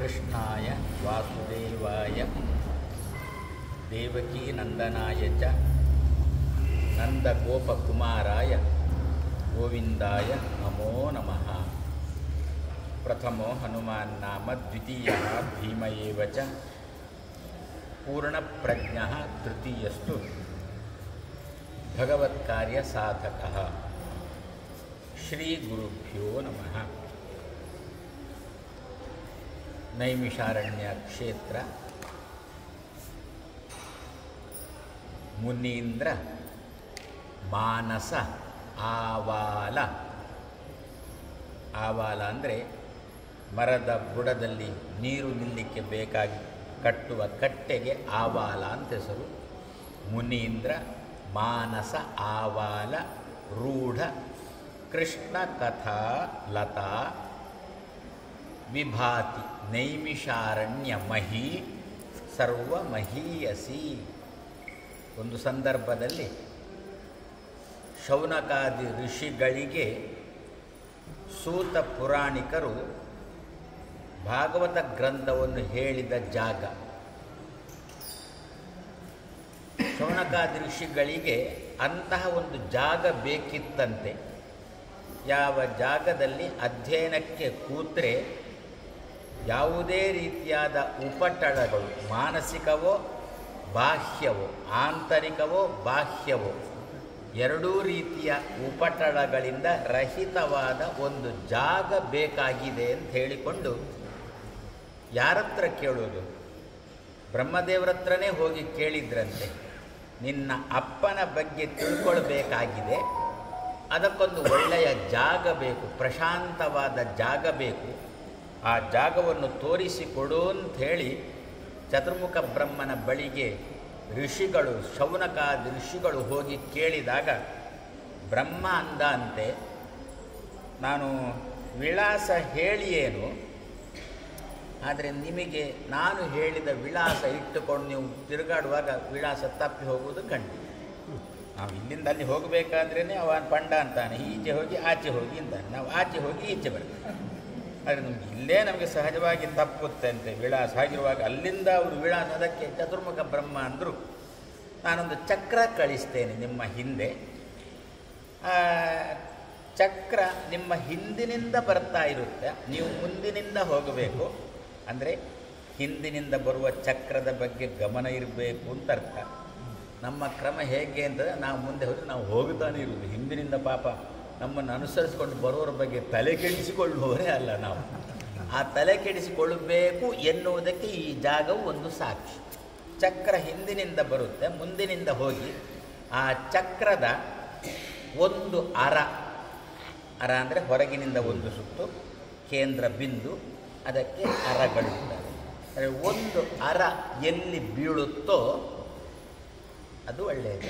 कृष्णाय वासुदेवाय देवकीनन्दनाय च नन्दगोपकुमाराय गोविन्दाय नमो नमः प्रथमो हनुमान् नाम द्वितीयः भीम एव च पूर्णप्रज्ञः तृतीयस्तु भगवत्कार्यसाधकः श्रीगुरुभ्यो नमः ನೈಮಿಷಾರಣ್ಯ ಕ್ಷೇತ್ರ ಮುನೀಂದ್ರ ಮಾನಸ ಆವಾಲ ಆವಾಲ ಅಂದರೆ ಮರದ ಬುಡದಲ್ಲಿ ನೀರು ನಿಲ್ಲಕ್ಕೆ ಬೇಕಾಗಿ ಕಟ್ಟುವ ಕಟ್ಟೆಗೆ ಆವಾಲ ಅಂತ ಹೆಸರು ಮುನೀಂದ್ರ ಮಾನಸ ಆವಾಲ ರೂಢ ಕೃಷ್ಣ ಕಥಾ ಲತಾ ವಿಭಾತಿ ನೈಮಿಷಾರಣ್ಯ ಮಹಿ ಸರ್ವಮಹೀಯಸಿ ಒಂದು ಸಂದರ್ಭದಲ್ಲಿ ಶೌನಕಾದಿ ಋಷಿಗಳಿಗೆ ಸೂತ ಪುರಾಣಿಕರು ಭಾಗವತ ಗ್ರಂಥವನ್ನು ಹೇಳಿದ ಜಾಗ ಶೌನಕಾದಿ ಋಷಿಗಳಿಗೆ ಅಂತಹ ಒಂದು ಜಾಗ ಬೇಕಿತ್ತಂತೆ ಯಾವ ಜಾಗದಲ್ಲಿ ಅಧ್ಯಯನಕ್ಕೆ ಕೂತ್ರೆ ಯಾವುದೇ ರೀತಿಯಾದ ಉಪಟಳಗಳು ಮಾನಸಿಕವೋ ಬಾಹ್ಯವೋ ಆಂತರಿಕವೋ ಬಾಹ್ಯವೋ ಎರಡೂ ರೀತಿಯ ಉಪಟಳಗಳಿಂದ ರಹಿತವಾದ ಒಂದು ಜಾಗ ಬೇಕಾಗಿದೆ ಅಂತ ಹೇಳಿಕೊಂಡು ಯಾರತ್ರ ಕೇಳೋದು ಬ್ರಹ್ಮದೇವರ ಹತ್ರನೇ ಹೋಗಿ ಕೇಳಿದ್ರಂತೆ ನಿನ್ನ ಅಪ್ಪನ ಬಗ್ಗೆ ತಿಳ್ಕೊಳ್ಬೇಕಾಗಿದೆ ಅದಕ್ಕೊಂದು ಒಳ್ಳೆಯ ಜಾಗ ಬೇಕು ಪ್ರಶಾಂತವಾದ ಜಾಗ ಬೇಕು ಆ ಜಾಗವನ್ನು ತೋರಿಸಿಕೊಡು ಅಂಥೇಳಿ ಚತುರ್ಮುಖ ಬ್ರಹ್ಮನ ಬಳಿಗೆ ಋಷಿಗಳು ಶೌನಕಾದಿ ಋಷಿಗಳು ಹೋಗಿ ಕೇಳಿದಾಗ ಬ್ರಹ್ಮ ಅಂದ ಅಂತೆ ನಾನು ವಿಳಾಸ ಹೇಳಿಯೇನು ಆದರೆ ನಿಮಗೆ ನಾನು ಹೇಳಿದ ವಿಳಾಸ ಇಟ್ಟುಕೊಂಡು ನೀವು ತಿರುಗಾಡುವಾಗ ವಿಳಾಸ ತಪ್ಪಿ ಹೋಗುವುದು ಖಂಡಿತ ನಾವು ಇಲ್ಲಿಂದ ಅಲ್ಲಿ ಹೋಗಬೇಕಾದ್ರೇ ಅವನ ಪಂಡ ಅಂತಾನೆ ಈಚೆ ಹೋಗಿ ಆಚೆ ಹೋಗಿ ಅಂತಾನೆ ನಾವು ಆಚೆ ಹೋಗಿ ಈಚೆ ಬರ್ತೇವೆ ಆದರೆ ನಮ್ಗೆ ಇಲ್ಲೇ ನಮಗೆ ಸಹಜವಾಗಿ ತಪ್ಪುತ್ತೆ ಅಂತೆ ವಿಳಾಸ ಆಗಿರುವಾಗ ಅಲ್ಲಿಂದ ಅವರು ವಿಳಾಸ ಅದಕ್ಕೆ ಚತುರ್ಮುಖ ಬ್ರಹ್ಮ ಅಂದರು ನಾನೊಂದು ಚಕ್ರ ಕಳಿಸ್ತೇನೆ ನಿಮ್ಮ ಹಿಂದೆ ಆ ಚಕ್ರ ನಿಮ್ಮ ಹಿಂದಿನಿಂದ ಬರ್ತಾ ಇರುತ್ತೆ ನೀವು ಮುಂದಿನಿಂದ ಹೋಗಬೇಕು ಅಂದರೆ ಹಿಂದಿನಿಂದ ಬರುವ ಚಕ್ರದ ಬಗ್ಗೆ ಗಮನ ಇರಬೇಕು ಅಂತ ಅರ್ಥ ನಮ್ಮ ಕ್ರಮ ಹೇಗೆ ಅಂತಂದರೆ ನಾವು ಮುಂದೆ ಹೋದರೆ ನಾವು ಹೋಗುತ್ತಾನೆ ಇರುವುದು ಹಿಂದಿನಿಂದ ಪಾಪ ನಮ್ಮನ್ನು ಅನುಸರಿಸಿಕೊಂಡು ಬರೋರ ಬಗ್ಗೆ ತಲೆ ಕೆಡಿಸಿಕೊಳ್ಳುವವರೇ ಅಲ್ಲ ನಾವು ಆ ತಲೆ ಕೆಡಿಸಿಕೊಳ್ಳಬೇಕು ಎನ್ನುವುದಕ್ಕೆ ಈ ಜಾಗವು ಒಂದು ಸಾಕ್ಷಿ ಚಕ್ರ ಹಿಂದಿನಿಂದ ಬರುತ್ತೆ ಮುಂದಿನಿಂದ ಹೋಗಿ ಆ ಚಕ್ರದ ಒಂದು ಅರ ಅರ ಅಂದರೆ ಹೊರಗಿನಿಂದ ಒಂದು ಸುತ್ತು ಕೇಂದ್ರ ಬಿಂದು ಅದಕ್ಕೆ ಅರಗಳಿರ್ತವೆ ಅಂದರೆ ಒಂದು ಅರ ಎಲ್ಲಿ ಬೀಳುತ್ತೋ ಅದು ಒಳ್ಳೆಯದು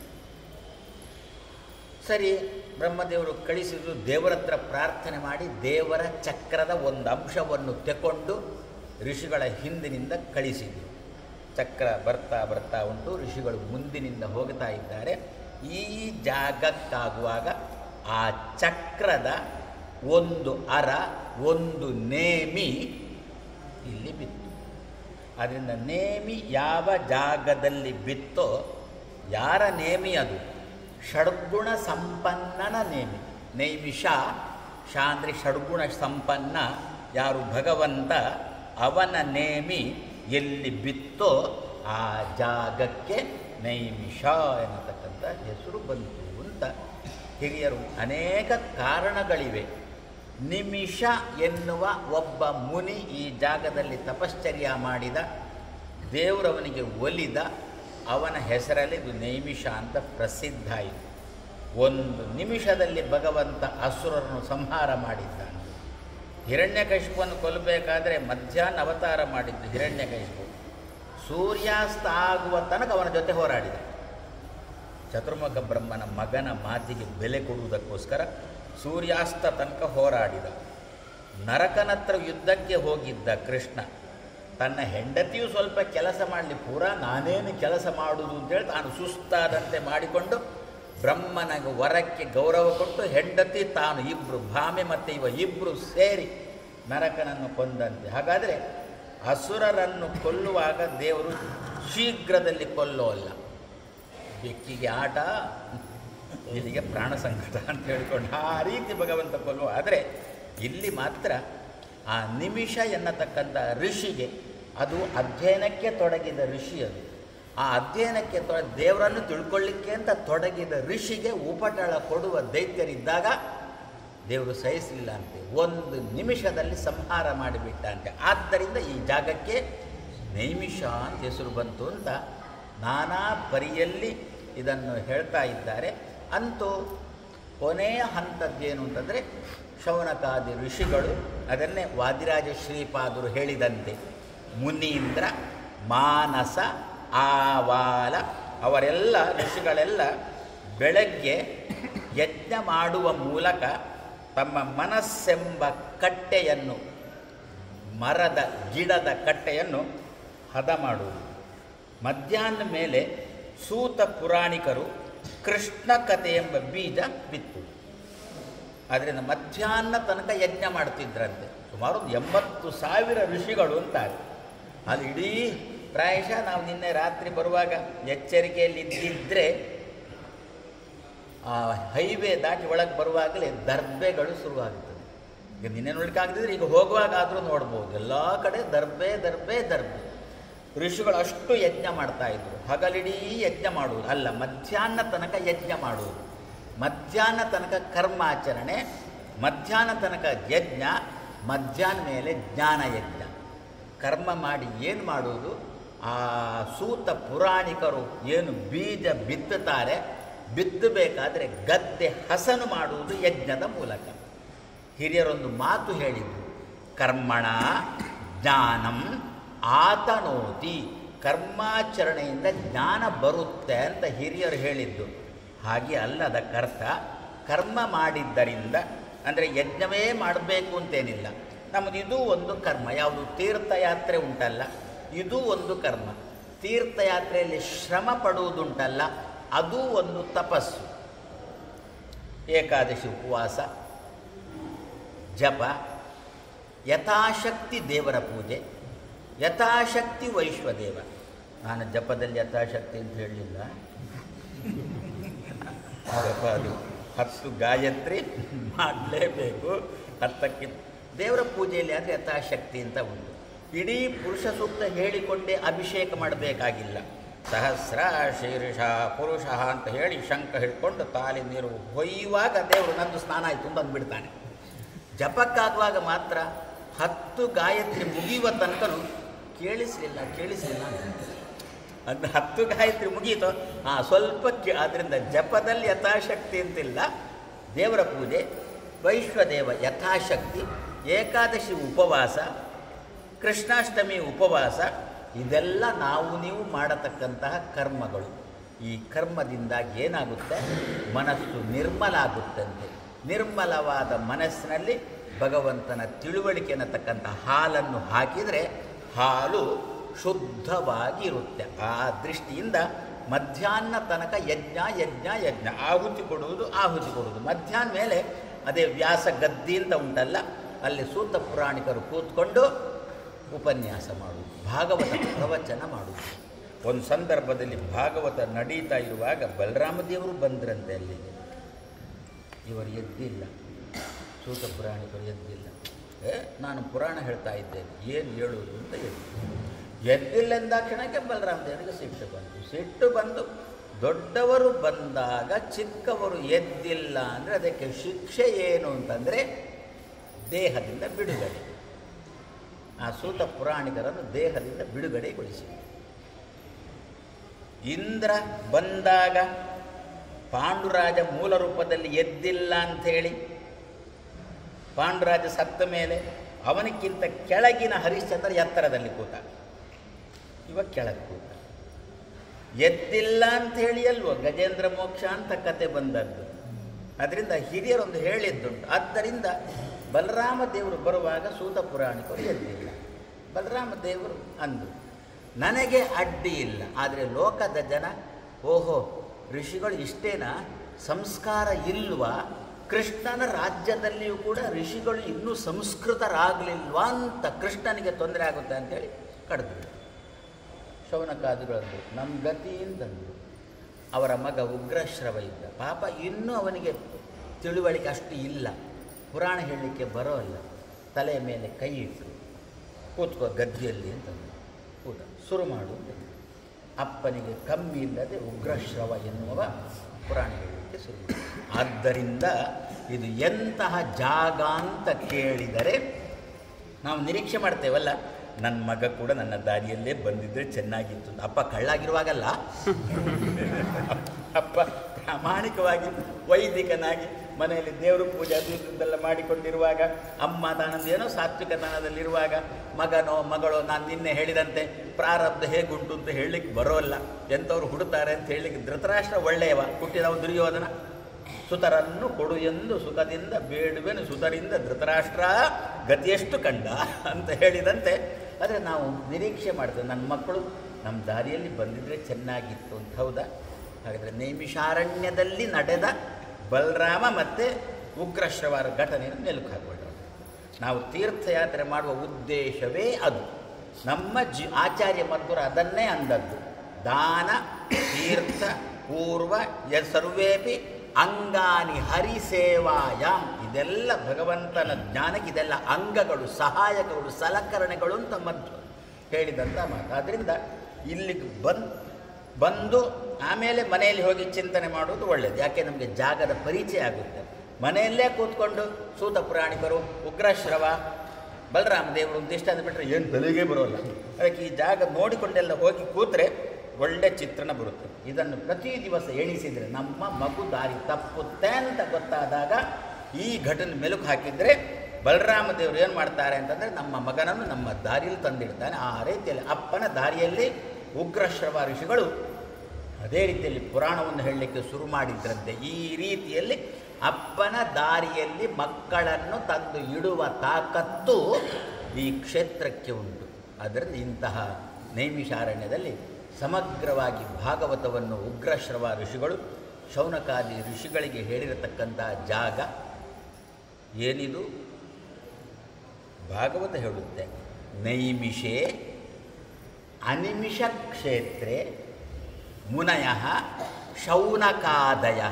ಸರಿ ಬ್ರಹ್ಮದೇವರು ಕಳಿಸಿದ್ರು ದೇವರ ಹತ್ರ ಪ್ರಾರ್ಥನೆ ಮಾಡಿ ದೇವರ ಚಕ್ರದ ಒಂದು ಅಂಶವನ್ನು ತೆಕೊಂಡು ಋಷಿಗಳ ಹಿಂದಿನಿಂದ ಕಳಿಸಿದರು ಚಕ್ರ ಬರ್ತಾ ಬರ್ತಾ ಉಂಟು ಋಷಿಗಳು ಮುಂದಿನಿಂದ ಹೋಗ್ತಾ ಇದ್ದಾರೆ ಈ ಜಾಗಕ್ಕಾಗುವಾಗ ಆ ಚಕ್ರದ ಒಂದು ಅರ ಒಂದು ನೇಮಿ ಇಲ್ಲಿ ಬಿತ್ತು ಅದರಿಂದ ನೇಮಿ ಯಾವ ಜಾಗದಲ್ಲಿ ಬಿತ್ತೋ ಯಾರ ನೇಮಿ ಅದು ಷಡ್ಗುಣ ಸಂಪನ್ನನ ನೇಮಿ ನೈಮಿಷ ಶಾ ಅಂದರೆ ಷಡ್ಗುಣ ಸಂಪನ್ನ ಯಾರು ಭಗವಂತ ಅವನ ನೇಮಿ ಎಲ್ಲಿ ಬಿತ್ತೋ ಆ ಜಾಗಕ್ಕೆ ನೈಮಿಷ ಎನ್ನತಕ್ಕಂಥ ಹೆಸರು ಬಂತು ಅಂತ ಹಿರಿಯರು ಅನೇಕ ಕಾರಣಗಳಿವೆ ನಿಮಿಷ ಎನ್ನುವ ಒಬ್ಬ ಮುನಿ ಈ ಜಾಗದಲ್ಲಿ ತಪಶ್ಚರ್ಯ ಮಾಡಿದ ದೇವರವನಿಗೆ ಒಲಿದ ಅವನ ಹೆಸರಲ್ಲಿ ಇದು ನೈಮಿಷ ಅಂತ ಪ್ರಸಿದ್ಧ ಆಯಿತು ಒಂದು ನಿಮಿಷದಲ್ಲಿ ಭಗವಂತ ಅಸುರರನ್ನು ಸಂಹಾರ ಮಾಡಿದ್ದಾನೆ ಹಿರಣ್ಯಕಶಿಪನ್ನು ಕೊಲ್ಲಬೇಕಾದ್ರೆ ಮಧ್ಯಾಹ್ನ ಅವತಾರ ಮಾಡಿದ್ದು ಹಿರಣ್ಯಕಶಿಪು ಸೂರ್ಯಾಸ್ತ ಆಗುವ ತನಕ ಅವನ ಜೊತೆ ಹೋರಾಡಿದ ಚತುರ್ಮುಖ ಬ್ರಹ್ಮನ ಮಗನ ಮಾತಿಗೆ ಬೆಲೆ ಕೊಡುವುದಕ್ಕೋಸ್ಕರ ಸೂರ್ಯಾಸ್ತ ತನಕ ಹೋರಾಡಿದ ನರಕನತ್ರ ಯುದ್ಧಕ್ಕೆ ಹೋಗಿದ್ದ ಕೃಷ್ಣ ತನ್ನ ಹೆಂಡತಿಯು ಸ್ವಲ್ಪ ಕೆಲಸ ಮಾಡಲಿ ಪೂರಾ ನಾನೇನು ಕೆಲಸ ಮಾಡುವುದು ಅಂತೇಳಿ ತಾನು ಸುಸ್ತಾದಂತೆ ಮಾಡಿಕೊಂಡು ಬ್ರಹ್ಮನ ವರಕ್ಕೆ ಗೌರವ ಕೊಟ್ಟು ಹೆಂಡತಿ ತಾನು ಇಬ್ಬರು ಭಾಮೆ ಮತ್ತು ಇವ ಇಬ್ಬರು ಸೇರಿ ನರಕನನ್ನು ಕೊಂದಂತೆ ಹಾಗಾದರೆ ಅಸುರರನ್ನು ಕೊಲ್ಲುವಾಗ ದೇವರು ಶೀಘ್ರದಲ್ಲಿ ಕೊಲ್ಲೋಲ್ಲ ಬೆಕ್ಕಿಗೆ ಆಟ ಇಲ್ಲಿಗೆ ಪ್ರಾಣ ಸಂಕಟ ಅಂತ ಹೇಳಿಕೊಂಡು ಆ ರೀತಿ ಭಗವಂತ ಕೊಲ್ಲುವ ಆದರೆ ಇಲ್ಲಿ ಮಾತ್ರ ಆ ನಿಮಿಷ ಎನ್ನತಕ್ಕಂಥ ಋಷಿಗೆ ಅದು ಅಧ್ಯಯನಕ್ಕೆ ತೊಡಗಿದ ಋಷಿ ಅದು ಆ ಅಧ್ಯಯನಕ್ಕೆ ತೊಡ ದೇವರನ್ನು ತಿಳ್ಕೊಳ್ಳಿಕ್ಕೆ ಅಂತ ತೊಡಗಿದ ಋಷಿಗೆ ಉಪಟಳ ಕೊಡುವ ದೈತ್ಯರಿದ್ದಾಗ ದೇವರು ಸಹಿಸಲಿಲ್ಲ ಅಂತೆ ಒಂದು ನಿಮಿಷದಲ್ಲಿ ಸಂಹಾರ ಮಾಡಿಬಿಟ್ಟ ಅಂತೆ ಆದ್ದರಿಂದ ಈ ಜಾಗಕ್ಕೆ ನೈಮಿಷ ಅಂತ ಹೆಸರು ಬಂತು ಅಂತ ನಾನಾ ಪರಿಯಲ್ಲಿ ಇದನ್ನು ಹೇಳ್ತಾ ಇದ್ದಾರೆ ಅಂತೂ ಕೊನೆಯ ಹಂತದ್ದೇನು ಅಂತಂದರೆ ಶೌನಕಾದಿ ಋಷಿಗಳು ಅದನ್ನೇ ವಾದಿರಾಜ ಶ್ರೀಪಾದರು ಹೇಳಿದಂತೆ ಮುನೀಂದ್ರ ಮಾನಸ ಆವಾಲ ಅವರೆಲ್ಲ ಋಷಿಗಳೆಲ್ಲ ಬೆಳಗ್ಗೆ ಯಜ್ಞ ಮಾಡುವ ಮೂಲಕ ತಮ್ಮ ಮನಸ್ಸೆಂಬ ಕಟ್ಟೆಯನ್ನು ಮರದ ಗಿಡದ ಕಟ್ಟೆಯನ್ನು ಹದ ಮಾಡುವುದು ಮಧ್ಯಾಹ್ನ ಮೇಲೆ ಸೂತ ಪುರಾಣಿಕರು ಕೃಷ್ಣ ಕಥೆ ಎಂಬ ಬೀಜ ಬಿತ್ತು ಆದ್ದರಿಂದ ಮಧ್ಯಾಹ್ನ ತನಕ ಯಜ್ಞ ಮಾಡ್ತಿದ್ರಂತೆ ಸುಮಾರು ಒಂದು ಎಂಬತ್ತು ಸಾವಿರ ಋಷಿಗಳು ಅಂತಾರೆ ಅಲ್ಲಿ ಇಡೀ ಪ್ರಾಯಶಃ ನಾವು ನಿನ್ನೆ ರಾತ್ರಿ ಬರುವಾಗ ಎಚ್ಚರಿಕೆಯಲ್ಲಿ ಇದ್ದಿದ್ದರೆ ಆ ಹೈವೇ ದಾಟಿ ಒಳಗೆ ಬರುವಾಗಲೇ ದರ್ಬೆಗಳು ಶುರುವಾಗುತ್ತದೆ ಈಗ ನಿನ್ನೆ ನೋಡ್ಲಿಕ್ಕಾಗದಿದ್ರೆ ಈಗ ಹೋಗುವಾಗ ಆದರೂ ನೋಡ್ಬೋದು ಎಲ್ಲ ಕಡೆ ದರ್ಬೆ ದರ್ಬೆ ದರ್ಬೆ ಋಷಿಗಳು ಅಷ್ಟು ಯಜ್ಞ ಮಾಡ್ತಾ ಇದ್ರು ಹಗಲಿಡೀ ಯಜ್ಞ ಮಾಡುವುದು ಅಲ್ಲ ಮಧ್ಯಾಹ್ನ ತನಕ ಯಜ್ಞ ಮಾಡುವುದು ಮಧ್ಯಾಹ್ನ ತನಕ ಕರ್ಮಾಚರಣೆ ಮಧ್ಯಾಹ್ನ ತನಕ ಯಜ್ಞ ಮಧ್ಯಾಹ್ನ ಮೇಲೆ ಜ್ಞಾನ ಯಜ್ಞ ಕರ್ಮ ಮಾಡಿ ಏನು ಮಾಡುವುದು ಆ ಸೂತ ಪುರಾಣಿಕರು ಏನು ಬೀಜ ಬಿತ್ತುತ್ತಾರೆ ಬಿತ್ತಬೇಕಾದ್ರೆ ಗದ್ದೆ ಹಸನು ಮಾಡುವುದು ಯಜ್ಞದ ಮೂಲಕ ಹಿರಿಯರೊಂದು ಮಾತು ಹೇಳಿದರು ಕರ್ಮಣ ಜ್ಞಾನಂ ಆತನೋತಿ ಕರ್ಮಾಚರಣೆಯಿಂದ ಜ್ಞಾನ ಬರುತ್ತೆ ಅಂತ ಹಿರಿಯರು ಹೇಳಿದ್ದು ಹಾಗೆ ಅಲ್ಲ ಅದಕ್ಕರ್ಥ ಕರ್ಮ ಮಾಡಿದ್ದರಿಂದ ಅಂದರೆ ಯಜ್ಞವೇ ಮಾಡಬೇಕು ಅಂತೇನಿಲ್ಲ ನಮ್ಮದು ಇದು ಒಂದು ಕರ್ಮ ಯಾವುದು ತೀರ್ಥಯಾತ್ರೆ ಉಂಟಲ್ಲ ಇದು ಒಂದು ಕರ್ಮ ತೀರ್ಥಯಾತ್ರೆಯಲ್ಲಿ ಶ್ರಮ ಪಡುವುದುಂಟಲ್ಲ ಅದು ಒಂದು ತಪಸ್ಸು ಏಕಾದಶಿ ಉಪವಾಸ ಜಪ ಯಥಾಶಕ್ತಿ ದೇವರ ಪೂಜೆ ಯಥಾಶಕ್ತಿ ವೈಶ್ವದೇವ ನಾನು ಜಪದಲ್ಲಿ ಯಥಾಶಕ್ತಿ ಅಂತ ಹೇಳಲಿಲ್ಲ ಜಪ ಅದು ಹತ್ತು ಗಾಯತ್ರಿ ಮಾಡಲೇಬೇಕು ಹತ್ತಕ್ಕೆ ದೇವರ ಪೂಜೆಯಲ್ಲಿ ಆದರೆ ಯಥಾಶಕ್ತಿ ಅಂತ ಉಂಟು ಇಡೀ ಪುರುಷ ಸೂಕ್ತ ಹೇಳಿಕೊಂಡೇ ಅಭಿಷೇಕ ಮಾಡಬೇಕಾಗಿಲ್ಲ ಸಹಸ್ರ ಶೀರ್ಷ ಪುರುಷ ಅಂತ ಹೇಳಿ ಶಂಕ ಹಿಡ್ಕೊಂಡು ತಾಲಿ ನೀರು ಹೊಯ್ಯುವಾಗ ದೇವರು ನಂದು ಸ್ನಾನ ಆಯಿತು ಅಂತ ಅಂದ್ಬಿಡ್ತಾನೆ ಜಪಕ್ಕಾಗುವಾಗ ಮಾತ್ರ ಹತ್ತು ಗಾಯತ್ರಿ ಮುಗಿಯುವ ತನಕನೂ ಕೇಳಿಸಲಿಲ್ಲ ಕೇಳಿಸಲಿಲ್ಲ ಅದು ಹತ್ತು ಗಾಯತ್ರಿ ಮುಗೀತು ಹಾಂ ಸ್ವಲ್ಪ ಕೇ ಆದ್ದರಿಂದ ಜಪದಲ್ಲಿ ಯಥಾಶಕ್ತಿ ಅಂತಿಲ್ಲ ದೇವರ ಪೂಜೆ ವೈಶ್ವದೇವ ಯಥಾಶಕ್ತಿ ಏಕಾದಶಿ ಉಪವಾಸ ಕೃಷ್ಣಾಷ್ಟಮಿ ಉಪವಾಸ ಇದೆಲ್ಲ ನಾವು ನೀವು ಮಾಡತಕ್ಕಂತಹ ಕರ್ಮಗಳು ಈ ಕರ್ಮದಿಂದಾಗಿ ಏನಾಗುತ್ತೆ ಮನಸ್ಸು ನಿರ್ಮಲ ಆಗುತ್ತಂತೆ ನಿರ್ಮಲವಾದ ಮನಸ್ಸಿನಲ್ಲಿ ಭಗವಂತನ ತಿಳುವಳಿಕೆ ಅನ್ನತಕ್ಕಂಥ ಹಾಲನ್ನು ಹಾಕಿದರೆ ಹಾಲು ಶುದ್ಧವಾಗಿ ಇರುತ್ತೆ ಆ ದೃಷ್ಟಿಯಿಂದ ಮಧ್ಯಾಹ್ನ ತನಕ ಯಜ್ಞ ಯಜ್ಞ ಯಜ್ಞ ಆಹುತಿ ಕೊಡುವುದು ಆಹುತಿ ಕೊಡುವುದು ಮಧ್ಯಾಹ್ನ ಮೇಲೆ ಅದೇ ವ್ಯಾಸ ಗದ್ದಿ ಅಂತ ಉಂಟಲ್ಲ ಅಲ್ಲಿ ಸೂತ ಪುರಾಣಿಕರು ಕೂತ್ಕೊಂಡು ಉಪನ್ಯಾಸ ಮಾಡುವುದು ಭಾಗವತ ಪ್ರವಚನ ಮಾಡುವುದು ಒಂದು ಸಂದರ್ಭದಲ್ಲಿ ಭಾಗವತ ನಡೀತಾ ಇರುವಾಗ ಬಲರಾಮ ದೇವರು ಬಂದ್ರಂತೆ ಅಲ್ಲಿಗೆ ಇವರು ಎದ್ದಿಲ್ಲ ಸೂತ ಪುರಾಣಿಕರು ಎದ್ದಿಲ್ಲ ಏ ನಾನು ಪುರಾಣ ಹೇಳ್ತಾ ಇದ್ದೇನೆ ಏನು ಹೇಳುವುದು ಅಂತ ಎದ್ದು ಎದ್ದಿಲ್ಲ ಎಂದಾಕ್ಷಣಕ್ಕೆ ಬಲರಾಮ ದೇವರಿಗೆ ಸಿಟ್ಟು ಬಂತು ಸಿಟ್ಟು ಬಂದು ದೊಡ್ಡವರು ಬಂದಾಗ ಚಿಕ್ಕವರು ಎದ್ದಿಲ್ಲ ಅಂದರೆ ಅದಕ್ಕೆ ಶಿಕ್ಷೆ ಏನು ಅಂತಂದರೆ ದೇಹದಿಂದ ಬಿಡುಗಡೆ ಆ ಸೂತ ಪುರಾಣಿಕರನ್ನು ದೇಹದಿಂದ ಬಿಡುಗಡೆಗೊಳಿಸಿ ಇಂದ್ರ ಬಂದಾಗ ಪಾಂಡುರಾಜ ಮೂಲ ರೂಪದಲ್ಲಿ ಎದ್ದಿಲ್ಲ ಅಂಥೇಳಿ ಪಾಂಡುರಾಜ ಸತ್ತ ಮೇಲೆ ಅವನಿಗಿಂತ ಕೆಳಗಿನ ಹರಿಶ್ಚಂದ್ರ ಎತ್ತರದಲ್ಲಿ ಕೂತ ಇವ ಕೆಳಗೆ ಕೂತ ಎದ್ದಿಲ್ಲ ಅಂಥೇಳಿ ಅಲ್ವೋ ಗಜೇಂದ್ರ ಮೋಕ್ಷ ಅಂತ ಕತೆ ಬಂದದ್ದು ಅದರಿಂದ ಹಿರಿಯರೊಂದು ಹೇಳಿದ್ದುಂಟು ಆದ್ದರಿಂದ ಬಲರಾಮ ದೇವರು ಬರುವಾಗ ಸೂತ ಪುರಾಣಿಕರು ಎದ್ದಿಲ್ಲ ಬಲರಾಮ ದೇವರು ಅಂದು ನನಗೆ ಅಡ್ಡಿ ಇಲ್ಲ ಆದರೆ ಲೋಕದ ಜನ ಓಹೋ ಋಷಿಗಳು ಇಷ್ಟೇನಾ ಸಂಸ್ಕಾರ ಇಲ್ವಾ ಕೃಷ್ಣನ ರಾಜ್ಯದಲ್ಲಿಯೂ ಕೂಡ ಋಷಿಗಳು ಇನ್ನೂ ಸಂಸ್ಕೃತರಾಗಲಿಲ್ವಾ ಅಂತ ಕೃಷ್ಣನಿಗೆ ತೊಂದರೆ ಆಗುತ್ತೆ ಅಂತೇಳಿ ಕಡ್ದು ಶೌನಕಾದಿಗಳಂದು ನಮ್ಮ ಗತಿ ಅಂತಂದರು ಅವರ ಮಗ ಉಗ್ರಶ್ರವ ಇದ್ದ ಪಾಪ ಇನ್ನೂ ಅವನಿಗೆ ತಿಳುವಳಿಕೆ ಅಷ್ಟು ಇಲ್ಲ ಪುರಾಣ ಹೇಳಲಿಕ್ಕೆ ಬರೋಲ್ಲ ತಲೆಯ ಮೇಲೆ ಕೈ ಇಟ್ಟು ಕೂತ್ಕೋ ಗದ್ದಿಯಲ್ಲಿ ಅಂತಂದು ಕೂತ ಶುರು ಮಾಡು ಅಂತಂದ್ರು. ಅಪ್ಪನಿಗೆ ಕಮ್ಮಿ ಇಲ್ಲದೆ ಉಗ್ರಶ್ರವ ಎನ್ನುವ ಪುರಾಣ ಹೇಳಲಿಕ್ಕೆ ಶುರು ಮಾಡಿದ. ಆದ್ದರಿಂದ ಇದು ಎಂತಹ ಜಾಗ ಅಂತ ಕೇಳಿದರೆ ನಾವು ನಿರೀಕ್ಷೆ ಮಾಡ್ತೇವಲ್ಲ ನನ್ನ ಮಗ ಕೂಡ ನನ್ನ ದಾರಿಯಲ್ಲೇ ಬಂದಿದ್ದರೆ ಚೆನ್ನಾಗಿತ್ತು ಅಂತ. ಅಪ್ಪ ಕಳ್ಳಾಗಿರುವಾಗಲ್ಲ ಅಪ್ಪ ಪ್ರಾಮಾಣಿಕವಾಗಿ ವೈದಿಕನಾಗಿ ಮನೆಯಲ್ಲಿ ದೇವರು ಪೂಜೆ ಅದು ಇದೆಲ್ಲ ಮಾಡಿಕೊಂಡಿರುವಾಗ ಅಮ್ಮ ತಾನಂದೇನೋ ಸಾತ್ವಿಕತನದಲ್ಲಿರುವಾಗ ಮಗನೋ ಮಗಳೋ ನಾನು ನಿನ್ನೆ ಹೇಳಿದಂತೆ ಪ್ರಾರಬ್ಧ ಹೇಗುಂಟು ಅಂತ ಹೇಳಲಿಕ್ಕೆ ಬರೋಲ್ಲ ಎಂಥವ್ರು ಹುಡುತಾರೆ ಅಂತ ಹೇಳಲಿಕ್ಕೆ ಧೃತರಾಷ್ಟ್ರ ಒಳ್ಳೆಯವ ಹುಟ್ಟಿದವ ದುರ್ಯೋಧನ ಸುತರನ್ನು ಕೊಡು ಎಂದು ಸುಖದಿಂದ ಬೇಡುವೆನು ಸುತರಿಂದ ಧೃತರಾಷ್ಟ್ರ ಗತಿಯಷ್ಟು ಕಂಡ ಅಂತ ಹೇಳಿದಂತೆ ಆದರೆ ನಾವು ನಿರೀಕ್ಷೆ ಮಾಡ್ತೇವೆ ನನ್ನ ಮಕ್ಕಳು ನಮ್ಮ ದಾರಿಯಲ್ಲಿ ಬಂದಿದ್ದರೆ ಚೆನ್ನಾಗಿತ್ತು ಅಂತ ಹೌದಾ ಹಾಗಾದರೆ ನೈಮಿಷಾರಣ್ಯದಲ್ಲಿ ನಡೆದ ಬಲರಾಮ ಮತ್ತು ಉಗ್ರಶ್ರವರ ಘಟನೆಯನ್ನು ಮೆಲುಕು ಹಾಕ್ಬಿಟ್ರು ನಾವು ತೀರ್ಥಯಾತ್ರೆ ಮಾಡುವ ಉದ್ದೇಶವೇ ಅದು ನಮ್ಮ ಜಿ ಆಚಾರ್ಯ ಮಧ್ವರ ಅದನ್ನೇ ಅಂದದ್ದು ದಾನ ತೀರ್ಥ ಪೂರ್ವ ಯ ಸರ್ವೇಪಿ ಅಂಗಾನಿ ಹರಿಸೇವಾಯಾಮ್ ಇದೆಲ್ಲ ಭಗವಂತನ ಜ್ಞಾನಕ್ಕೆ ಇದೆಲ್ಲ ಅಂಗಗಳು ಸಹಾಯಕಗಳು ಸಲಕರಣೆಗಳು ಅಂತ ಮಧ್ವ ಹೇಳಿದಂಥ ಮಾತು ಆದ್ದರಿಂದ ಇಲ್ಲಿಗೆ ಬಂದು ಬಂದು ಆಮೇಲೆ ಮನೆಯಲ್ಲಿ ಹೋಗಿ ಚಿಂತನೆ ಮಾಡೋದು ಒಳ್ಳೆಯದು ಯಾಕೆ ನಮಗೆ ಜಾಗದ ಪರಿಚಯ ಆಗುತ್ತೆ ಮನೆಯಲ್ಲೇ ಕೂತ್ಕೊಂಡು ಸೂತ ಪುರಾಣಿಕರು ಉಗ್ರಶ್ರವ ಬಲರಾಮ ದೇವರು ಒಂದಿಷ್ಟ ಅಂದ್ಬಿಟ್ರೆ ಏನು ತಲೆಗೆ ಬರೋಲ್ಲ ಅದಕ್ಕೆ ಈ ಜಾಗ ನೋಡಿಕೊಂಡೆಲ್ಲ ಹೋಗಿ ಕೂತ್ರೆ ಒಳ್ಳೆ ಚಿತ್ರಣ ಬರುತ್ತೆ ಇದನ್ನು ಪ್ರತಿ ದಿವಸ ಎಣಿಸಿದರೆ ನಮ್ಮ ಮಗು ದಾರಿ ತಪ್ಪುತ್ತೆ ಅಂತ ಗೊತ್ತಾದಾಗ ಈ ಘಟನೆ ಮೆಲುಕು ಹಾಕಿದರೆ ಬಲರಾಮ ದೇವರು ಏನು ಮಾಡ್ತಾರೆ ಅಂತಂದರೆ ನಮ್ಮ ಮಗನನ್ನು ನಮ್ಮ ದಾರಿಯಲ್ಲಿ ತಂದಿಡ್ತಾನೆ ಆ ರೀತಿಯಲ್ಲಿ ಅಪ್ಪನ ದಾರಿಯಲ್ಲಿ ಉಗ್ರಶ್ರವ ಋಷಿಗಳು ಅದೇ ರೀತಿಯಲ್ಲಿ ಪುರಾಣವನ್ನು ಹೇಳಲಿಕ್ಕೆ ಶುರು ಮಾಡಿದ್ರಂತೆ ಈ ರೀತಿಯಲ್ಲಿ ಅಪ್ಪನ ದಾರಿಯಲ್ಲಿ ಮಕ್ಕಳನ್ನು ತಂದು ಇಡುವ ತಾಕತ್ತು ಈ ಕ್ಷೇತ್ರಕ್ಕೆ ಉಂಟು ಅದರಿಂದ ಇಂತಹ ನೈಮಿಷಾರಣ್ಯದಲ್ಲಿ ಸಮಗ್ರವಾಗಿ ಭಾಗವತವನ್ನು ಉಗ್ರಶ್ರವ ಋಷಿಗಳು ಶೌನಕಾದಿ ಋಷಿಗಳಿಗೆ ಹೇಳಿರತಕ್ಕಂತಹ ಜಾಗ ಏನಿದು ಭಾಗವತ ಹೇಳುತ್ತೆ ನೈಮಿಷೇ ಅನಿಮಿಷ ಕ್ಷೇತ್ರೆ ಮುನಯ ಶೌನಕಾದಯ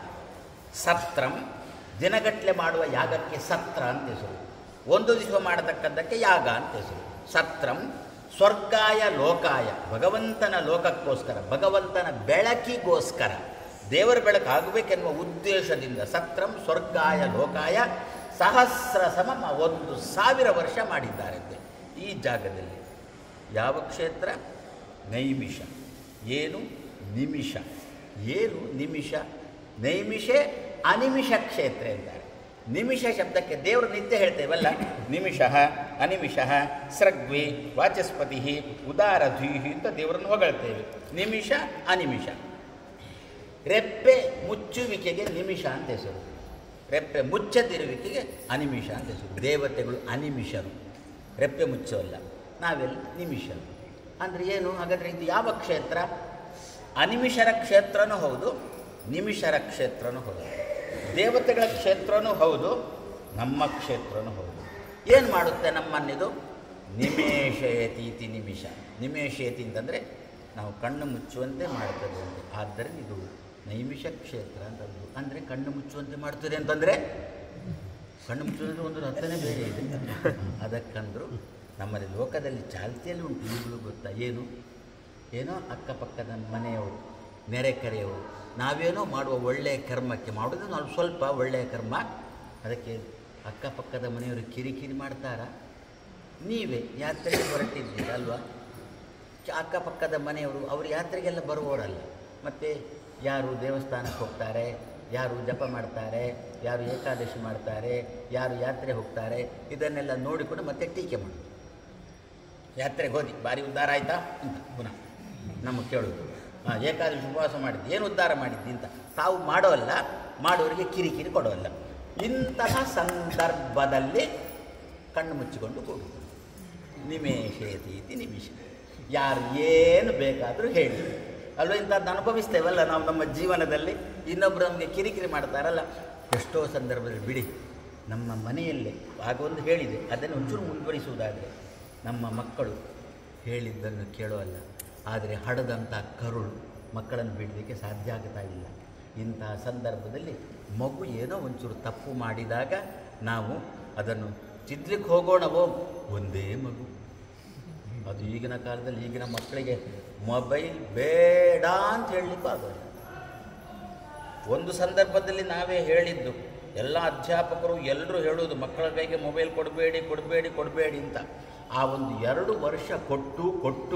ಸತ್ರಂ ದಿನಗಟ್ಟಲೆ ಮಾಡುವ ಯಾಗಕ್ಕೆ ಸತ್ರ ಅಂತ ಹೆಸರು ಒಂದು ದಿವಸ ಮಾಡತಕ್ಕಂಥಕ್ಕೆ ಯಾಗ ಅಂತ ಹೆಸರು ಸತ್ರಂ ಸ್ವರ್ಗಾಯ ಲೋಕಾಯ ಭಗವಂತನ ಲೋಕಕ್ಕೋಸ್ಕರ ಭಗವಂತನ ಬೆಳಕಿಗೋಸ್ಕರ ದೇವರ ಬೆಳಕು ಆಗಬೇಕೆನ್ನುವ ಉದ್ದೇಶದಿಂದ ಸತ್ರಂ ಸ್ವರ್ಗಾಯ ಲೋಕಾಯ ಸಹಸ್ರ ಸಮ ಒಂದು ಸಾವಿರ ವರ್ಷ ಮಾಡಿದ್ದಾರಂತೆ ಈ ಜಾಗದಲ್ಲಿ ಯಾವ ಕ್ಷೇತ್ರ ನೈಮಿಷ ಏನು ನಿಮಿಷ ಏನು ನಿಮಿಷ ನೈಮಿಷೆ ಅನಿಮಿಷ ಕ್ಷೇತ್ರ ಎಂತಾರೆ ನಿಮಿಷ ಶಬ್ದಕ್ಕೆ ದೇವರು ನಿತ್ಯ ಹೇಳ್ತೇವಲ್ಲ ನಿಮಿಷ ಅನಿಮಿಷ ಸ್ರಗ್ವಿ ವಾಚಸ್ಪತಿ ಉದಾರಧೀಹಿ ಅಂತ ದೇವರನ್ನು ಹೊಗಳ್ತೇವೆ ನಿಮಿಷ ಅನಿಮಿಷ ರೆಪ್ಪೆ ಮುಚ್ಚುವಿಕೆಗೆ ನಿಮಿಷ ಅಂತ ಹೆಸರು ರೆಪ್ಪೆ ಮುಚ್ಚದಿರುವಿಕೆಗೆ ಅನಿಮಿಷ ಅಂತ ಹೆಸರು ದೇವತೆಗಳು ಅನಿಮಿಷರು ರೆಪ್ಪೆ ಮುಚ್ಚವಲ್ಲ ನಾವೆಲ್ಲ ನಿಮಿಷರು ಅಂದರೆ ಏನು ಹಾಗಾದರೆ ಇದು ಯಾವ ಕ್ಷೇತ್ರ ಅನಿಮಿಷರ ಕ್ಷೇತ್ರನೂ ಹೌದು ನಿಮಿಷರ ಕ್ಷೇತ್ರನೂ ಹೌದು ದೇವತೆಗಳ ಕ್ಷೇತ್ರನೂ ಹೌದು ನಮ್ಮ ಕ್ಷೇತ್ರನೂ ಹೌದು ಏನು ಮಾಡುತ್ತೆ ನಮ್ಮನ್ನಿದು ನಿಮೇಶಯತೀತಿ ನಿಮಿಷ ನಿಮೇಶಯತಿ ಅಂತಂದರೆ ನಾವು ಕಣ್ಣು ಮುಚ್ಚುವಂತೆ ಮಾಡ್ತದೆ ಅಂತ ಆದ್ದರಿಂದ ಇದು ನೈಮಿಷ ಕ್ಷೇತ್ರ ಅಂತಂದು ಅಂದರೆ ಕಣ್ಣು ಮುಚ್ಚುವಂತೆ ಮಾಡ್ತದೆ ಅಂತಂದರೆ ಕಣ್ಣು ಮುಚ್ಚುವಂತೆ ಒಂದು ಅರ್ಥನೇ ಬೇರೆ ಇದೆ ಅದಕ್ಕಂದ್ರು ನಮ್ಮಲ್ಲಿ ಲೋಕದಲ್ಲಿ ಚಾಲ್ತಿಯಲ್ಲಿ ಉಂಟು ಈಗಲೂ ಗೊತ್ತಾ ಏನು ಏನೋ ಅಕ್ಕಪಕ್ಕದ ಮನೆಯವರು ನೆರೆಕೆರೆಯವರು ನಾವೇನೋ ಮಾಡುವ ಒಳ್ಳೆಯ ಕರ್ಮಕ್ಕೆ ಮಾಡೋದು ನಾವು ಸ್ವಲ್ಪ ಒಳ್ಳೆಯ ಕರ್ಮ ಅದಕ್ಕೆ ಅಕ್ಕಪಕ್ಕದ ಮನೆಯವರು ಕಿರಿಕಿರಿ ಮಾಡ್ತಾರಾ ನೀವೇ ಯಾತ್ರೆಗೆ ಹೊರಟಿದ್ದೀರಿ ಅಲ್ವಾ ಚ- ಅಕ್ಕಪಕ್ಕದ ಮನೆಯವರು ಅವರು ಯಾತ್ರೆಗೆಲ್ಲ ಬರುವವರಲ್ಲ ಮತ್ತು ಯಾರು ದೇವಸ್ಥಾನಕ್ಕೆ ಹೋಗ್ತಾರೆ ಯಾರು ಜಪ ಮಾಡ್ತಾರೆ ಯಾರು ಏಕಾದಶಿ ಮಾಡ್ತಾರೆ ಯಾರು ಯಾತ್ರೆ ಹೋಗ್ತಾರೆ ಇದನ್ನೆಲ್ಲ ನೋಡಿಕೊಂಡು ಮತ್ತೆ ಟೀಕೆ ಮಾಡೋದು ಯಾತ್ರೆಗೆ ಹೋದಿ ಭಾರಿ ಉದ್ಧಾರ ಆಯಿತಾ ಅಂತ ಪುನಃ ನಮಗೆ ಕೇಳೋದು ಹಾಂ ಏಕಾದಶಿ ಉಪವಾಸ ಮಾಡಿದ್ದು ಏನು ಉದ್ಧಾರ ಮಾಡಿದ್ದಿ ಅಂತ ತಾವು ಮಾಡೋಲ್ಲ ಮಾಡೋರಿಗೆ ಕಿರಿಕಿರಿ ಕೊಡೋಲ್ಲ ಇಂತಹ ಸಂದರ್ಭದಲ್ಲಿ ಕಣ್ಣು ಮುಚ್ಚಿಕೊಂಡು ಕೂಡುವುದು ನಿಮೇಶೇತಿ ಇತಿ ನಿಮಿಷ ಯಾರು ಏನು ಬೇಕಾದರೂ ಹೇಳಿ ಅಲ್ವ ಇಂಥದ್ದು ಅನುಭವಿಸ್ತೇವಲ್ಲ ನಾವು ನಮ್ಮ ಜೀವನದಲ್ಲಿ ಇನ್ನೊಬ್ಬರು ನಮಗೆ ಕಿರಿಕಿರಿ ಮಾಡ್ತಾರಲ್ಲ ಎಷ್ಟೋ ಸಂದರ್ಭದಲ್ಲಿ ಬಿಡಿ ನಮ್ಮ ಮನೆಯಲ್ಲೇ ಆಗೊಂದು ಹೇಳಿದೆ ಅದನ್ನು ಒಂಚೂರು ಮುಂದುವರಿಸುವುದಾದರೆ ನಮ್ಮ ಮಕ್ಕಳು ಹೇಳಿದ್ದನ್ನು ಕೇಳೋಲ್ಲ ಆದರೆ ಹಡದಂಥ ಕರುಳು ಮಕ್ಕಳನ್ನು ಬಿಡಲಿಕ್ಕೆ ಸಾಧ್ಯ ಆಗ್ತಾ ಇಲ್ಲ ಇಂತಹ ಸಂದರ್ಭದಲ್ಲಿ ಮಗು ಏನೋ ಒಂಚೂರು ತಪ್ಪು ಮಾಡಿದಾಗ ನಾವು ಅದನ್ನು ತಿದ್ದಲಿಕ್ಕೆ ಹೋಗೋಣವೋ ಒಂದೇ ಮಗು ಅದು ಈಗಿನ ಕಾಲದಲ್ಲಿ ಈಗಿನ ಮಕ್ಕಳಿಗೆ ಮೊಬೈಲ್ ಬೇಡ ಅಂತ ಹೇಳಲಿಕ್ಕೂ ಆಗೋಲ್ಲ ಒಂದು ಸಂದರ್ಭದಲ್ಲಿ ನಾವೇ ಹೇಳಿದ್ದು ಎಲ್ಲ ಅಧ್ಯಾಪಕರು ಎಲ್ಲರೂ ಹೇಳೋದು ಮಕ್ಕಳ ಕೈಗೆ ಮೊಬೈಲ್ ಕೊಡಬೇಡಿ ಕೊಡಬೇಡಿ ಕೊಡಬೇಡಿ ಅಂತ ಆ ಒಂದು ಎರಡು ವರ್ಷ ಕೊಟ್ಟು ಕೊಟ್ಟು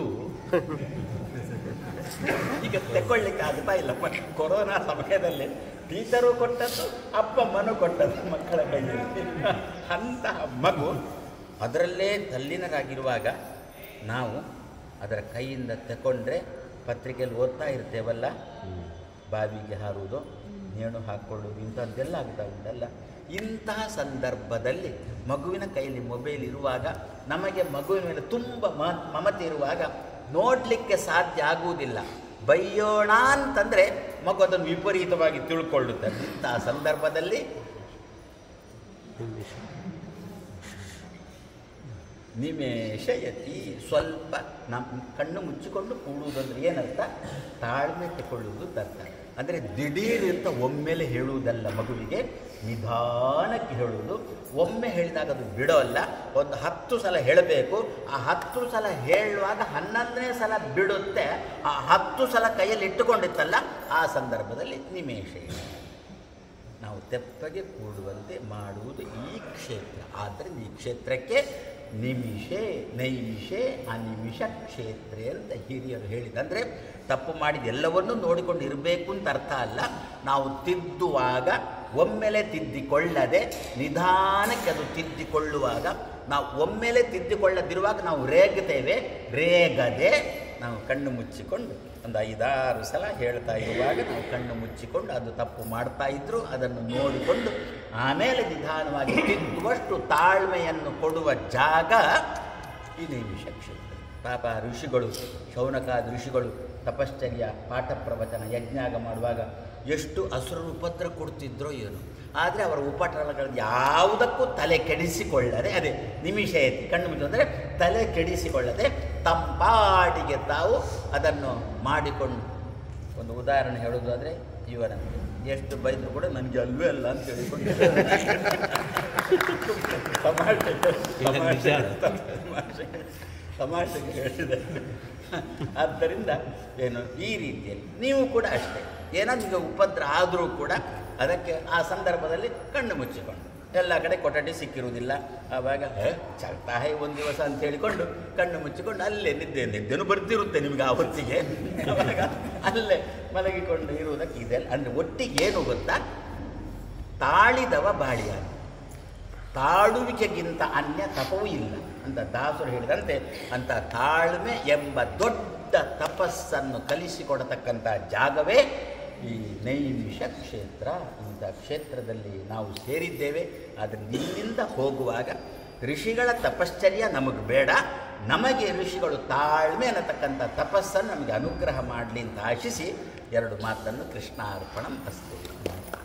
ಈಗ ತಗೊಳ್ಳಿಕ್ಕೆ ಆಗ್ತಾ ಇಲ್ಲ ಮ- ಕೊರೋನಾ ಸಮಯದಲ್ಲಿ ಟೀಚರು ಕೊಟ್ಟದ್ದು ಅಪ್ಪ ಮನು ಕೊಟ್ಟದ್ದು ಮಕ್ಕಳ ಕೈಯಲ್ಲಿ ಅಂತಹ ಮಗು ಅದರಲ್ಲೇ ತಲ್ಲೀನರಾಗಿರುವಾಗ ನಾವು ಅದರ ಕೈಯಿಂದ ತಗೊಂಡ್ರೆ ಪತ್ರಿಕೆಯಲ್ಲಿ ಓದ್ತಾ ಇರ್ತೇವಲ್ಲ ಬಾವಿಗೆ ಹಾರುವುದು ನೇಣು ಹಾಕ್ಕೊಳ್ಳೋದು ಇಂಥದ್ದೆಲ್ಲ ಆಗ್ತಾ ಉಂಟಲ್ಲ ಇಂತಹ ಸಂದರ್ಭದಲ್ಲಿ ಮಗುವಿನ ಕೈಯಲ್ಲಿ ಮೊಬೈಲ್ ಇರುವಾಗ ನಮಗೆ ಮಗುವಿನ ಮೇಲೆ ತುಂಬ ಮ ಮಮತೆ ಇರುವಾಗ ನೋಡಲಿಕ್ಕೆ ಸಾಧ್ಯ ಆಗುವುದಿಲ್ಲ ಬೈಯೋಣ ಅಂತಂದರೆ ಮಗು ಅದನ್ನು ವಿಪರೀತವಾಗಿ ತಿಳ್ಕೊಳ್ಳುತ್ತದೆ ಇಂತಹ ಸಂದರ್ಭದಲ್ಲಿ ನಿಮೇಷಯತಿ ಸ್ವಲ್ಪ ನಮ್ಮ ಕಣ್ಣು ಮುಚ್ಚಿಕೊಂಡು ಕೂಡುವುದಂದ್ರೆ ಏನರ್ಥ ತಾಳ್ಮೆ ತಗೊಳ್ಳುವುದು ಅರ್ಥ ಅಂದರೆ ದಿಢೀರ್ ಅಂತ ಒಮ್ಮೆಲೆ ಹೇಳುವುದಲ್ಲ ಮಗುವಿಗೆ ನಿಧಾನಕ್ಕೆ ಹೇಳುವುದು ಒಮ್ಮೆ ಹೇಳಿದಾಗ ಅದು ಬಿಡೋಲ್ಲ ಒಂದು ಹತ್ತು ಸಲ ಹೇಳಬೇಕು ಆ ಹತ್ತು ಸಲ ಹೇಳುವಾಗ ಹನ್ನೊಂದನೇ ಸಲ ಬಿಡುತ್ತೆ ಆ ಹತ್ತು ಸಲ ಕೈಯಲ್ಲಿ ಇಟ್ಟುಕೊಂಡಿತ್ತಲ್ಲ ಆ ಸಂದರ್ಭದಲ್ಲಿ ನಿಮೇಷ ಇದೆ. ನಾವು ತೆಪ್ಪಗೆ ಕೂಡುವಂತೆ ಮಾಡುವುದು ಈ ಕ್ಷೇತ್ರ ಆದ್ದರಿಂದ ಈ ಕ್ಷೇತ್ರಕ್ಕೆ ನಿಮಿಷೆ ನೈಮಿಷೆ ಅನಿಮಿಷ ಕ್ಷೇತ್ರ ಅಂತ ಹಿರಿಯರು ಹೇಳಿದ ಅಂದರೆ ತಪ್ಪು ಮಾಡಿದ ಎಲ್ಲವನ್ನೂ ನೋಡಿಕೊಂಡು ಇರಬೇಕು ಅಂತ ಅರ್ಥ ಅಲ್ಲ ನಾವು ತಿದ್ದುವಾಗ ಒಮ್ಮೆಲೆ ತಿದ್ದಿಕೊಳ್ಳದೆ ನಿಧಾನಕ್ಕೆ ಅದು ತಿದ್ದಿಕೊಳ್ಳುವಾಗ ನಾವು ಒಮ್ಮೆಲೆ ತಿದ್ದಿಕೊಳ್ಳದಿರುವಾಗ ನಾವು ರೇಗುತ್ತೇವೆ ರೇಗದೆ ನಾವು ಕಣ್ಣು ಮುಚ್ಚಿಕೊಂಡು ಒಂದು ಐದಾರು ಸಲ ಹೇಳ್ತಾ ಇರುವಾಗ ನಾವು ಕಣ್ಣು ಮುಚ್ಚಿಕೊಂಡು ಅದು ತಪ್ಪು ಮಾಡ್ತಾ ಇದ್ರು ಅದನ್ನು ನೋಡಿಕೊಂಡು ಆಮೇಲೆ ನಿಧಾನವಾಗಿ ತಿದ್ದುವಷ್ಟು ತಾಳ್ಮೆಯನ್ನು ಕೊಡುವ ಜಾಗ ಈ ನೈಮಿಷ ಕ್ಷೇತ್ರ ಪಾಪ ಋಷಿಗಳು ಶೌನಕಾದ ಋಷಿಗಳು ತಪಶ್ಚರ್ಯ ಪಾಠ ಪ್ರವಚನ ಯಜ್ಞಾಗ ಮಾಡುವಾಗ ಎಷ್ಟು ಅಸುರರು ಉಪದ್ರ ಕೊಡ್ತಿದ್ರೋ ಏನು ಆದರೆ ಅವರ ಉಪಟಳಗಳು ಯಾವುದಕ್ಕೂ ತಲೆ ಕೆಡಿಸಿಕೊಳ್ಳದೆ ಅದೇ ನಿಮಿಷ ಎತ್ತಿ ಕಣ್ಣು ಮುಚ್ಚು ಅಂದರೆ ತಲೆ ಕೆಡಿಸಿಕೊಳ್ಳದೆ ತಂಪಾಡಿಗೆ ತಾವು ಅದನ್ನು ಮಾಡಿಕೊಂಡು ಒಂದು ಉದಾಹರಣೆ ಹೇಳೋದಾದರೆ ಇವರಂತೆ ಎಷ್ಟು ಬೈದರೂ ಕೂಡ ನನಗೆ ಅಲ್ವೇ ಅಲ್ಲ ಅಂತ ಹೇಳಿಕೊಂಡು ತಮಾಷೆ ತಮಾಷೆ ತಮಾಷೆ ತಮಾಷೆಗೆ ಹೇಳಿದೆ ಆದ್ದರಿಂದ ಏನು ಈ ರೀತಿಯಲ್ಲಿ ನೀವು ಕೂಡ ಅಷ್ಟೇ ಏನೋ ನಿಮಗೆ ಉಪದ್ರ ಆದರೂ ಕೂಡ ಅದಕ್ಕೆ ಆ ಸಂದರ್ಭದಲ್ಲಿ ಕಣ್ಣು ಮುಚ್ಚಿಕೊಂಡು ಎಲ್ಲ ಕಡೆ ಕೊಠಡಿ ಸಿಕ್ಕಿರುವುದಿಲ್ಲ ಆವಾಗ "ಹೇ, ಚಲ್ತಾ ಹೇ ಒಂದು ದಿವಸ ಅಂತ ಹೇಳಿಕೊಂಡು ಕಣ್ಣು ಮುಚ್ಚಿಕೊಂಡು ಅಲ್ಲೇ ನಿದ್ದೆ ನಿದ್ದೆನೂ ಬರ್ತಿರುತ್ತೆ ನಿಮಗೆ ಆ ಹೊತ್ತಿಗೆ ಆವಾಗ ಅಲ್ಲೇ ಮಲಗಿಕೊಂಡು ಇರುವುದಕ್ಕೆ ಇದೆಲ್ಲ ಅಂದರೆ ಒಟ್ಟಿಗೆ ಏನು ಗೊತ್ತಾ ತಾಳಿದವ ಬಾಳಿಯಾಗ ತಾಳುವಿಕೆಗಿಂತ ಅನ್ಯ ತಪವೂ ಇಲ್ಲ ಅಂತ ದಾಸರು ಹೇಳಿದಂತೆ ಅಂತ ತಾಳ್ಮೆ ಎಂಬ ದೊಡ್ಡ ತಪಸ್ಸನ್ನು ಕಲಿಸಿಕೊಡತಕ್ಕಂಥ ಜಾಗವೇ ಈ ನೈಮಿಷ ಕ್ಷೇತ್ರ ಇಂಥ ಕ್ಷೇತ್ರದಲ್ಲಿ ನಾವು ಸೇರಿದ್ದೇವೆ ಆದರೆ ಇಲ್ಲಿಂದ ಹೋಗುವಾಗ ಋಷಿಗಳ ತಪಶ್ಚರ್ಯ ನಮಗೆ ಬೇಡ ನಮಗೆ ಋಷಿಗಳು ತಾಳ್ಮೆ ಅನ್ನತಕ್ಕಂಥ ತಪಸ್ಸನ್ನು ನಮಗೆ ಅನುಗ್ರಹ ಮಾಡಲಿ ಅಂತ ಆಶಿಸಿ ಎರಡು ಮಾತನ್ನು ಕೃಷ್ಣ ಅರ್ಪಣಂ ಅಸ್ತು